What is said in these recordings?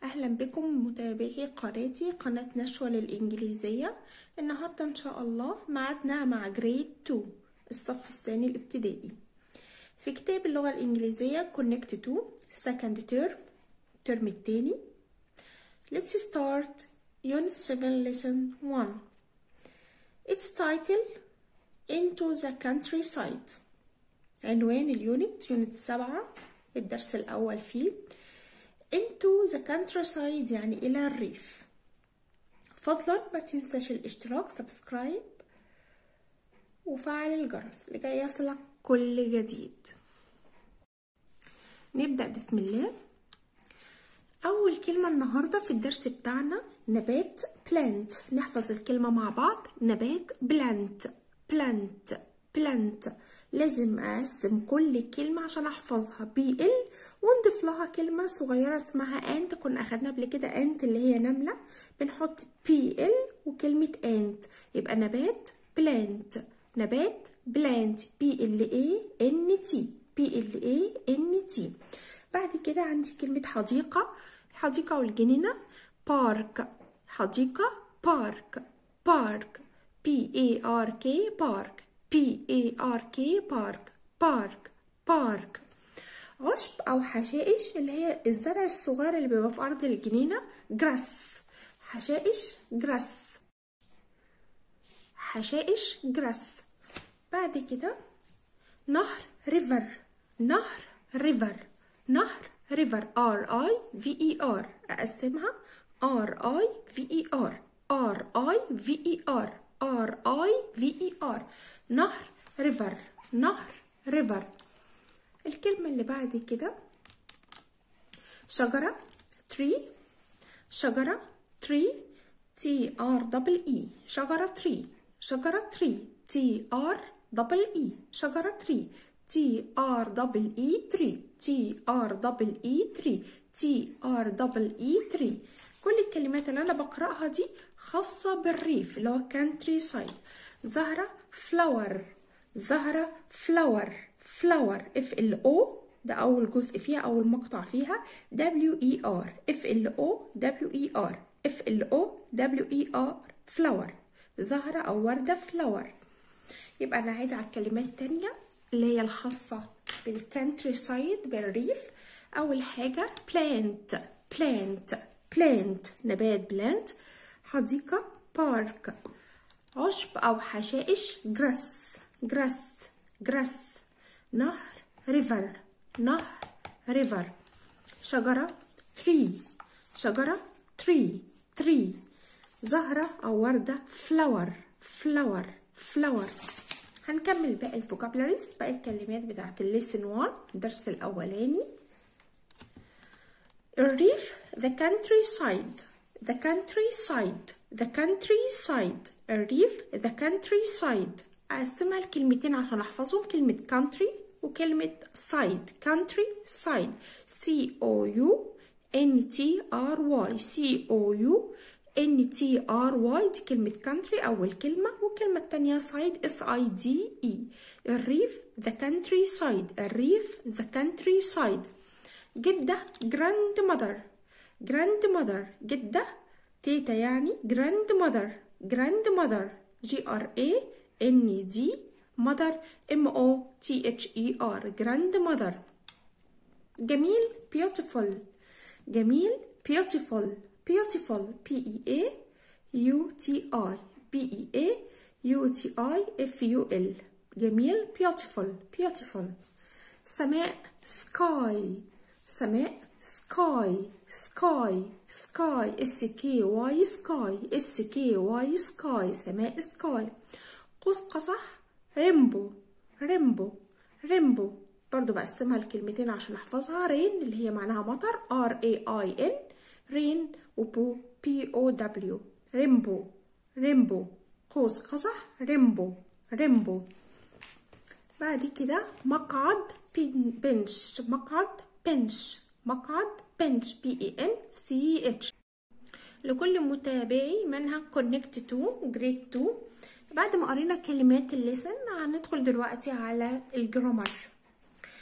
أهلا بكم متابعي قناتي قناة نشوة للإنجليزية النهاردة إن شاء الله معادنا مع جريد 2 الصف الثاني الابتدائي في كتاب اللغة الإنجليزية Connect 2 second term الترم التاني Let's start Unit 7 Lesson 1 Its title Into the Countryside عنوان اليونت يونت سبعة الدرس الأول فيه into the countryside يعني إلى الريف فضلا ما تنساش الاشتراك سبسكرايب وفعل الجرس لكي يصلك كل جديد نبدأ بسم الله أول كلمة النهاردة في الدرس بتاعنا نبات plant نحفظ الكلمة مع بعض نبات plant plant plant لازم اقسم كل كلمة عشان احفظها بي ال ونضيف لها كلمة صغيرة اسمها انت كنا اخدنا قبل كده انت اللي هي نملة بنحط بي ال وكلمة انت يبقى نبات بلانت نبات بلانت بي ال اي ان تي بي ال اي ان تي بعد كده عندي كلمة حديقة الحديقة والجنينة بارك حديقة بارك بارك بي اي ار كي بارك بي اي ار كي بارك بارك بارك عشب او حشائش اللي هي الزرع الصغير اللي بيبقى في ارض الجنينه جراس حشائش جراس حشائش جراس بعد كده نهر ريفر نهر ريفر نهر ريفر ار اي في اي ار اقسمها ار اي في اي ار ار اي في اي ار ار اي في اي ار نهر ريفر نهر ريفر الكلمة اللي بعد كده شجرة تري شجرة تري تي ار دبل اي شجرة تري شجرة تري تي ار دبل اي شجرة تري تي ار دبل اي تري تي ار دبل اي تري تي ار دبل اي تري كل الكلمات اللي انا بقراها دي خاصة بالريف اللي هو كانتري سايد زهرة فلاور زهرة فلاور فلاور اف ال او ده اول جزء فيها اول مقطع فيها دبليو اي ار اف ال او دبليو اي ار اف ال او دبليو اي ار فلاور زهرة او وردة فلاور يبقى نعيد على الكلمات التانية اللي هي الخاصة بالكانتري سايد بالريف اول حاجة plant plant plant نبات plant حديقة بارك عشب أو حشائش جراس جراس جراس نهر ريفر نهر ريفر شجرة تري شجرة تري تري زهرة أو وردة فلاور فلاور فلاور هنكمل باقي الفوكابلريز باقي الكلمات بتاعت الليسن 1 الدرس الأولاني الريف the countryside the countryside the countryside الريف the countryside أقسمها لكلمتين عشان أحفظهم كلمة country وكلمة side country side C O U N T R Y C O U N T R Y دي كلمة country أول كلمة والكلمة التانية side S I D E الريف the countryside الريف the countryside جدة grandmother grandmother جدة تيتا يعني grandmother grandmother G R A N D mother M O T H E R grandmother جميل beautiful جميل beautiful beautiful P E A U T I B E A U T I F U L جميل beautiful beautiful سماء sky سماء sky sky sky s k y sky s k y sky سماء sky قوس قزح ريمبو ريمبو ريمبو برضو بقسمها لكلمتين عشان احفظها رين اللي هي معناها مطر r a i n رين وبو p o w ريمبو ريمبو قوس قزح ريمبو ريمبو بعد كده مقعد بنش مقعد بنش مقعد بنش بي اي ان سي اتش لكل متابعي منهج كونكت 2 جريد 2 بعد ما قرينا كلمات الليسن هندخل دلوقتي على الجرامر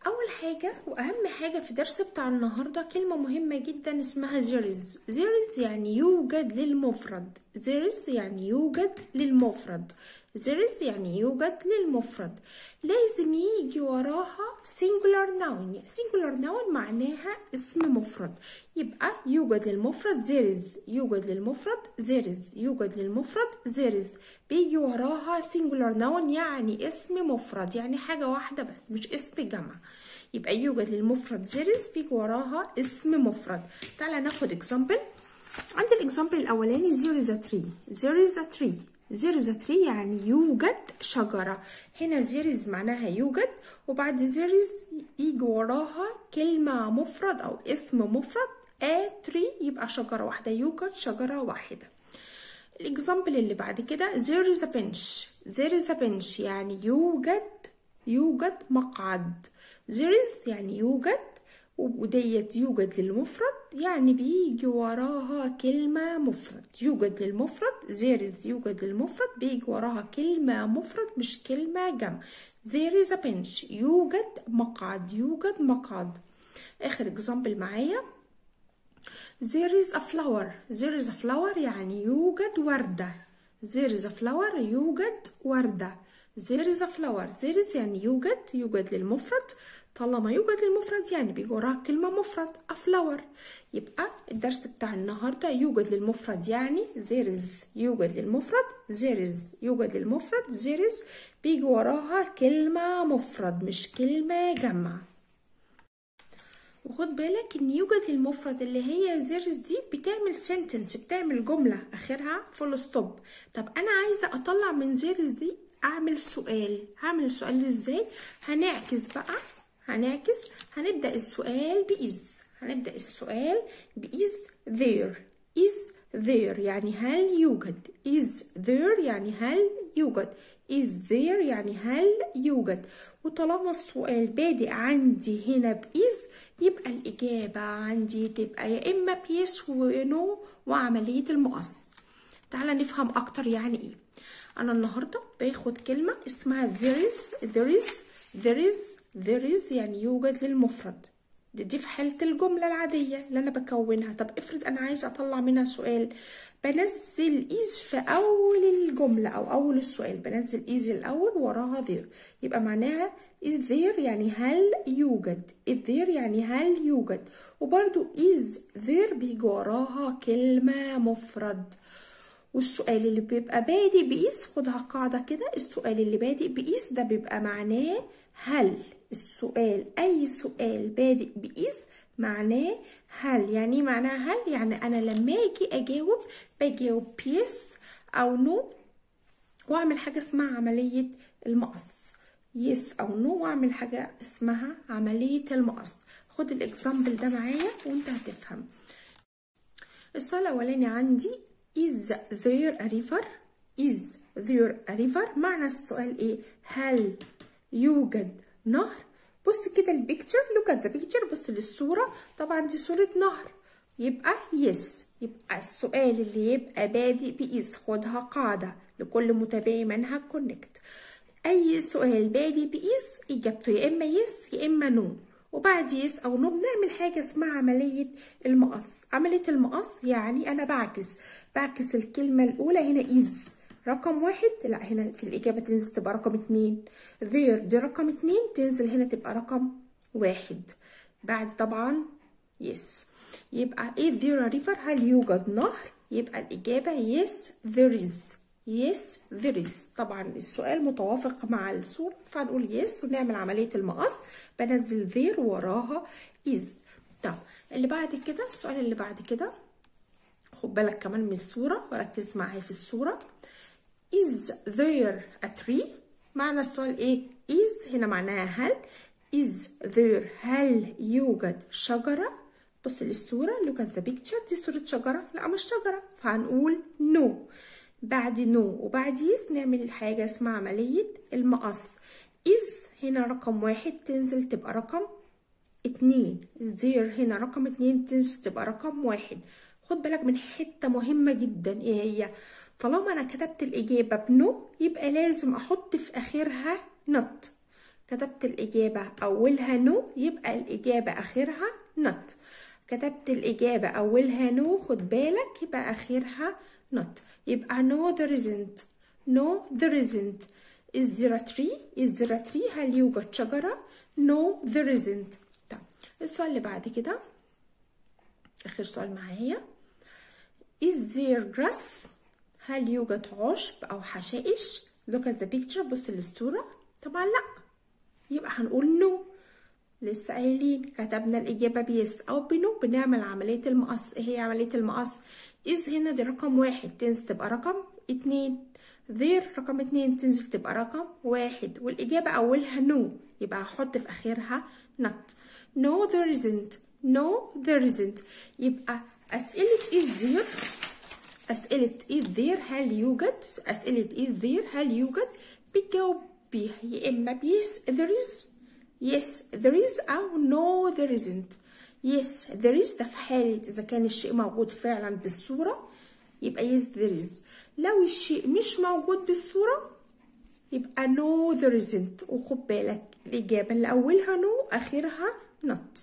اول حاجه واهم حاجه في الدرس بتاع النهارده كلمه مهمه جدا اسمها زيرز زيرز يعني يوجد للمفرد زيرز يعني يوجد للمفرد زيرز يعني يوجد للمفرد لازم يجي وراها singular noun singular noun معناها اسم مفرد يبقى يوجد للمفرد زيرز يوجد للمفرد زيرز يوجد للمفرد زيرز بيجي وراها singular noun يعني اسم مفرد يعني حاجة واحدة بس مش اسم جمع يبقى يوجد للمفرد زيرز بيجي وراها اسم مفرد تعالى ناخد example عند الاكزامبل الاولاني there is a tree there is a tree there is a tree يعني يوجد شجرة هنا there is معناها يوجد وبعد there is يجي وراها كلمة مفرد أو اسم مفرد a tree يبقى شجرة واحدة يوجد شجرة واحدة الاكزامبل اللي بعد كده there is a bench there is a bench يعني يوجد يوجد مقعد there is يعني يوجد وديت يوجد للمفرد يعني بيجي وراها كلمة مفرد يوجد للمفرد there is يوجد للمفرد بيجي وراها كلمة مفرد مش كلمة جمع there is a bench يوجد مقعد يوجد مقعد آخر example معايا there is a flower there is a flower يعني يوجد وردة there is a flower يوجد وردة there is a flower there is يعني يوجد يوجد للمفرد طالما يوجد للمفرد يعني بيجي وراها كلمة مفرد a flower يبقى الدرس بتاع النهاردة يوجد للمفرد يعني there is يوجد للمفرد there is يوجد للمفرد there is بيجي وراها كلمة مفرد مش كلمة جمع وخد بالك ان يوجد للمفرد اللي هي زيرز دي بتعمل سنتنس بتعمل جملة اخرها فول ستوب طب انا عايزة اطلع من زيرز دي اعمل سؤال هعمل السؤال ازاي هنعكس بقى هنعكس هنبدأ السؤال بإز هنبدأ السؤال بإز there is there يعني هل يوجد is there يعني هل يوجد is there يعني هل يوجد وطالما السؤال بادئ عندي هنا بإز يبقى الإجابة عندي تبقى يا إما بيس ونو وعملية المقص تعالى نفهم أكتر يعني إيه أنا النهاردة باخد كلمة اسمها there is there is there is there is يعني يوجد للمفرد دي, دي في حالة الجملة العادية اللي أنا بكونها طب افرض أنا عايز أطلع منها سؤال بنزل is في أول الجملة أو أول السؤال بنزل is الأول وراها there يبقى معناها is there يعني هل يوجد is there يعني هل يوجد وبرضو is there بيجي وراها كلمة مفرد والسؤال اللي بيبقى بادئ بإيس خدها قاعدة كده السؤال اللي بادئ بإيس ده بيبقى معناه هل السؤال أي سؤال بادئ بإيس معناه هل يعني معناه هل يعني أنا لما أجي أجاوب بجاوب بيس أو نو وأعمل حاجة اسمها عملية المقص يس أو نو وأعمل حاجة اسمها عملية المقص خد الإكزامبل ده معايا وأنت هتفهم السؤال الأولاني عندي is there a river is there a river معنى السؤال ايه هل يوجد نهر بص كده البيكتشر look at the picture بص للصورة طبعا دي صورة نهر يبقى yes يبقى السؤال اللي يبقى بادئ بإس خدها قاعدة لكل متابعي منهج كونكت أي سؤال بادئ بإس إجابته يا إما yes يا إما no وبعد يس او نو بنعمل حاجه اسمها عمليه المقص عمليه المقص يعني انا بعكس بعكس الكلمه الاولى هنا از رقم واحد لا هنا في الاجابه تنزل تبقى رقم اتنين there دي رقم اتنين تنزل هنا تبقى رقم واحد بعد طبعا يس يبقى ايه there a river هل يوجد نهر يبقى الاجابه yes there is yes there is طبعا السؤال متوافق مع الصورة فهنقول yes ونعمل عملية المقص بنزل there وراها is طب اللي بعد كده السؤال اللي بعد كده خد بالك كمان من الصورة وركز معايا في الصورة is there a tree معنى السؤال ايه is هنا معناها هل is there هل يوجد شجرة بص للصورة look at the picture دي صورة شجرة لا مش شجرة فهنقول no بعد نو وبعد يس نعمل الحاجة اسمها عملية المقص إز هنا رقم واحد تنزل تبقى رقم اتنين زير هنا رقم اتنين تنزل تبقى رقم واحد خد بالك من حتة مهمة جدا ايه هي طالما انا كتبت الإجابة بنو يبقى لازم احط في اخرها نوت كتبت الإجابة أولها نو يبقى الإجابة آخرها not كتبت الإجابة أولها نو خد بالك يبقى آخرها not يبقى no there isn't no there isn't is there a tree is there a tree هل يوجد شجرة no there isn't طب السؤال اللي بعد كده آخر سؤال معايا is there grass هل يوجد عشب أو حشائش look at the picture بص للصورة طبعا لأ يبقى هنقول نو لسه قايلين كتبنا الإجابة بيس أو بنو بنعمل عملية المقص إيه هي عملية المقص إز هنا دي رقم واحد تنزل تبقى رقم اتنين ذير رقم اتنين تنزل تبقى رقم واحد والإجابة أولها نو يبقى هحط في آخرها not no there isn't no there isn't يبقى أسئلة is there أسئلة is there هل يوجد أسئلة is there هل يوجد بتجاوب بيها يا إما بيس there is yes there is أو no there isn't yes there is ده في حالة إذا كان الشيء موجود فعلا بالصورة يبقى yes there is لو الشيء مش موجود بالصورة يبقى no there isn't وخد بالك الإجابة اللي أولها no آخرها not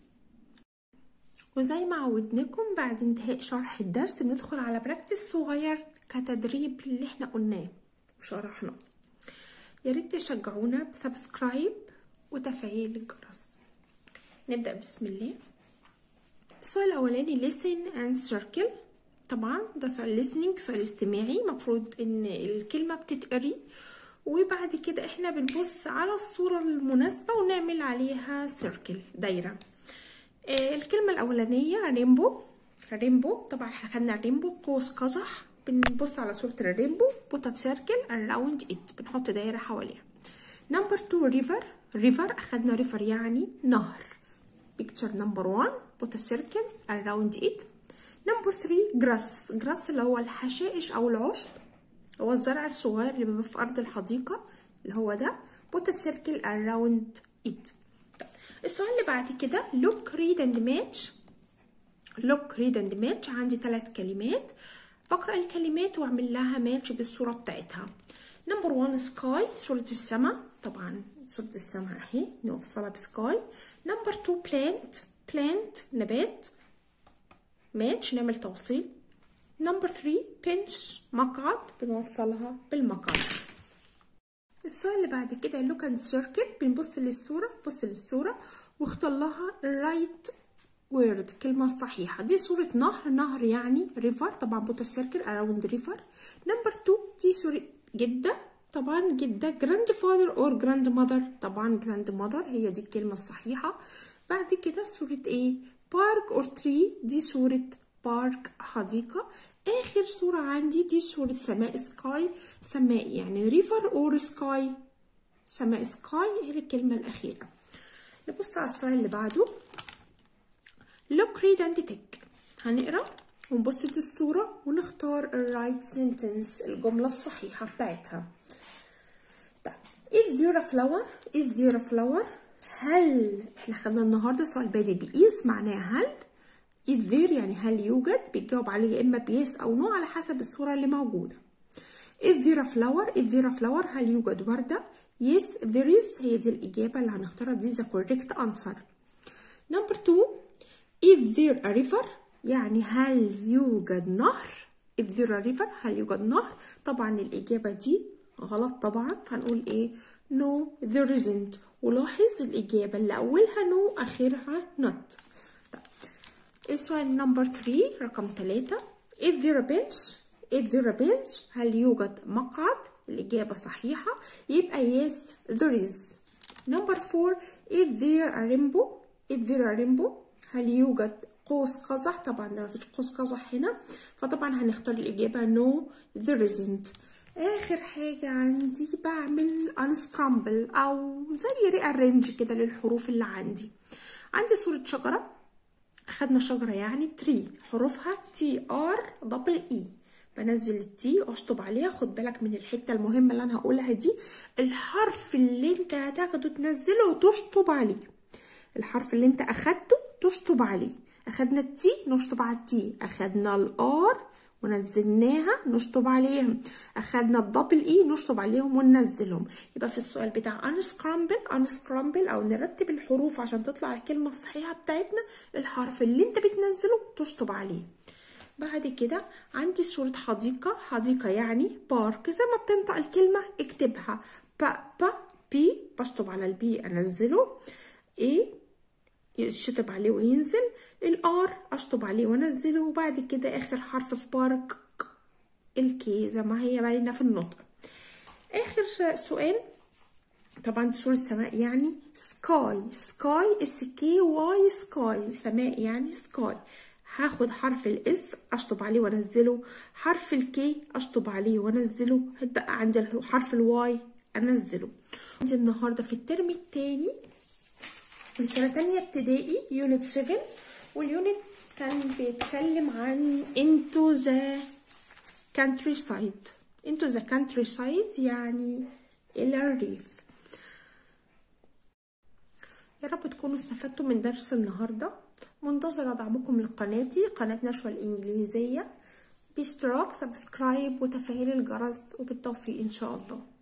وزي ما عودناكم بعد انتهاء شرح الدرس بندخل على براكتس صغير كتدريب اللي احنا قلناه وشرحناه يا ريت تشجعونا بسبسكرايب وتفعيل الجرس نبدأ بسم الله السؤال الأولاني listen and circle طبعا ده سؤال listening سؤال استماعي مفروض ان الكلمة بتتقري وبعد كده احنا بنبص على الصورة المناسبة ونعمل عليها سيركل دايرة آه الكلمة الأولانية ريمبو ريمبو طبعا احنا خدنا ريمبو قوس قزح بنبص على صورة الريمبو بوتات سيركل around it بنحط دايرة حواليها نمبر 2 ريفر ريفر أخدنا ريفر يعني نهر picture number 1 put a circle around it نمبر 3 جراس جراس اللي هو الحشائش أو العشب هو الزرع الصغير اللي بيبقى في أرض الحديقة اللي هو ده put a circle around it السؤال اللي بعد كده look read and match look read and match عندي ثلاث كلمات بقرأ الكلمات واعمل لها ماتش بالصورة بتاعتها نمبر 1 سكاي صورة السماء طبعا صورة السماء اهي نوصلها بسكاي نمبر 2 بلانت بلانت نبات ماتش نعمل توصيل نمبر 3 بنش مقعد بنوصلها بالمقعد السؤال اللي بعد كده لوك اند سيركل بنبص للصورة بص للصورة واختار لها رايت وورد كلمة صحيحة دي صورة نهر نهر يعني ريفر طبعا بوت سيركل اراوند ريفر نمبر 2 دي صورة جدة طبعا جدة جراند فاذر اور جراند ماذر طبعا جراند ماذر هي دي الكلمة الصحيحة بعد كده صورة ايه بارك اور تري دي صورة بارك حديقة آخر صورة عندي دي صورة سماء سكاي سماء يعني ريفر اور سكاي سماء سكاي هي الكلمة الأخيرة نبص على السؤال اللي بعده look read and take هنقرا ونبص للصورة ونختار الرايت سنتنس الجملة الصحيحة بتاعتها طيب is there a flower is there a flower هل احنا خدنا النهارده سؤال بادئ بإيز معناه هل is there يعني هل يوجد بتجاوب عليه يا اما بيس او نو على حسب الصورة اللي موجودة is there a flower is there a flower هل يوجد وردة yes there is هي دي الإجابة اللي هنختارها دي the correct answer number two is there a river يعني هل يوجد نهر if there a river هل يوجد نهر طبعا الإجابة دي غلط طبعا فهنقول ايه no there isn't ولاحظ الإجابة اللي أولها no آخرها not طيب. السؤال نمبر 3 رقم 3 is there a bench is there a bench هل يوجد مقعد الإجابة صحيحة يبقى yes there is number 4 is there a rainbow is there a rainbow هل يوجد قوس قزح طبعا ده مفيش قوس قزح هنا فطبعا هنختار الإجابة no there isn't آخر حاجة عندي بعمل unscramble أو زي rearrange كده للحروف اللي عندي عندي صورة شجرة أخدنا شجرة يعني تري حروفها تي ار دبل اي بنزل التي واشطب عليها خد بالك من الحته المهمه اللي انا هقولها دي الحرف اللي انت هتاخده تنزله وتشطب عليه الحرف اللي انت اخدته تشطب عليه اخدنا التي نشطب على التي اخدنا الار ونزلناها نشطب عليهم اخدنا الدبل اي نشطب عليهم وننزلهم يبقى في السؤال بتاع unscramble unscramble او نرتب الحروف عشان تطلع الكلمه الصحيحه بتاعتنا الحرف اللي انت بتنزله تشطب عليه بعد كده عندي صورة حديقة حديقة يعني بارك زي ما بتنطق الكلمة اكتبها با با بي بشطب على البي انزله ايه يشطب عليه وينزل الار اشطب عليه وانزله وبعد كده اخر حرف في بارك الكي زي ما هي باينه في النطق اخر سؤال طبعا دي صورة سماء يعني سكاي سكاي اس كي واي سكاي سماء يعني سكاي هاخد حرف الاس اشطب عليه وانزله حرف الكي اشطب عليه وانزله هتبقى عندي حرف الواي انزله عندي النهارده في الترم التاني من سنه تانية ابتدائي يونت 7 واليونت كان بيتكلم عن into the countryside into the countryside يعني الى الريف يا رب تكونوا استفدتوا من درس النهارده منتظرة دعمكم لقناتي قناة نشوة الإنجليزية باشتراك سبسكرايب وتفعيل الجرس وبالتوفيق إن شاء الله